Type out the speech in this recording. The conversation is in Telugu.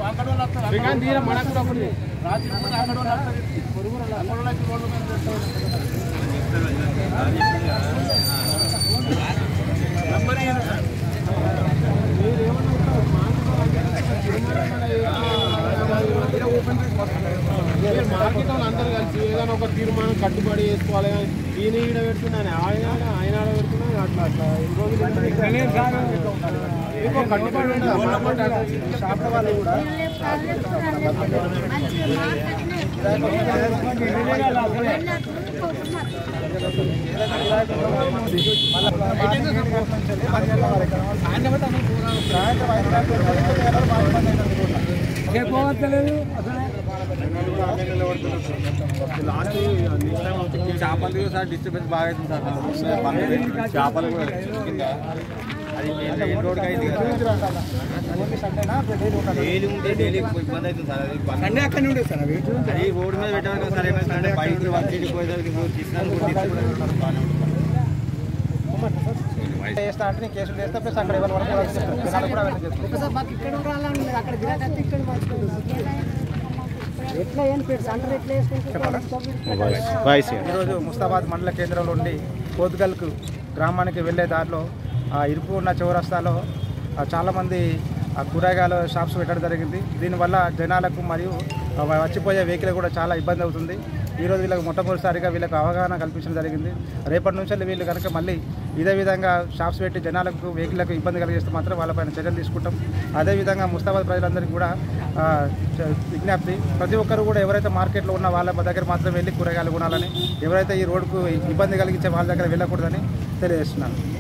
శ్రీకాంత్ తీరా మనకు కూడా అప్పుడు రాత్రి పూట అక్కడ వాళ్ళు వస్తారు. అక్కడ వాళ్ళకి రోడ్ల మీద పెడతారు. నంబర్ ఇయ్యండి సార్. మీరు మార్కెట్ వాళ్ళు అందరూ కలిసి ఏదైనా ఒక తీర్మానం కట్టుబడి చేసుకోవాలి కానీ ఈయన ఈడ పెడుతున్నాను ఆయన ఆడ, ఆయన ఆడ పెడుతున్నాను అట్లా అట్లా ఎన్ని రోజులు ఇంకో కట్టుబడి ఉండదు మార్కెట్ అట్లా షాప్ వాళ్ళు కూడా చేపలు సార్ డిస్టర్బెన్స్ బాగా అవుతుంది సార్ పనులు చేపలు కూడా కింద అది మెయిన్ రోడ్కి అయింది డైలీ ఉంటే డైలీ ఇబ్బంది అవుతుంది సార్ అది సండే అక్కడ ఉండే సార్ అవి అది రోడ్డు మీద పెట్టాలి కదా సార్ ఏమైందంటే బయట వచ్చి పోయేదానికి తీసుకుని కూడా తీసుకుంటారు బాగానే ఉంటుంది చేస్తా అంటే నేను కేసులు చేస్తా ప్లస్ అక్కడ ఎవరు వరకు వాళ్ళు చెప్తారు. జనాలు కూడా వెళ్ళి చెప్తారు. ఒకసారి మాకు ఇక్కడ ఉండాలని లేదు అక్కడ గిరాకీ ఇక్కడ మార్చుకోండి ఎట్లా ఏం పేరు సెంటర్ ఎట్లా వేసుకుంటారు ఈరోజు ముస్తాబాద్ మండల కేంద్రంలో ఉండి కోతుగల్కు గ్రామానికి వెళ్ళే దారిలో ఆ ఇరుపు ఉన్న చౌరస్తాలో ఆ, చాలామంది ఆ కూరగాయల షాప్స్ పెట్టడం జరిగింది దీనివల్ల జనాలకు మరియు ఆ, వచ్చిపోయే వెహికల్ కూడా చాలా ఇబ్బంది అవుతుంది ఈరోజు వీళ్ళకి మొట్టమొదటిసారిగా వీళ్ళకి అవగాహన కల్పించడం జరిగింది రేపటి నుంచి వీళ్ళు కనుక మళ్ళీ ఇదే విధంగా షాప్స్ పెట్టి జనాలకు వెహికల్లకు ఇబ్బంది కలిగిస్తే మాత్రం వాళ్ళపైన చర్యలు తీసుకుంటాం అదేవిధంగా ముస్తాబాద్ ప్రజలందరికీ కూడా ఆ, చ- విజ్ఞప్తి ప్రతి ఒక్కరు కూడా ఎవరైతే మార్కెట్లో ఉన్న వాళ్ళ దగ్గర మాత్రం వెళ్ళి కూరగాయలు కొనాలని ఎవరైతే ఈ రోడ్డుకు ఇబ్బంది కలిగించే వాళ్ళ దగ్గర వెళ్ళకూడదని తెలియజేస్తున్నాను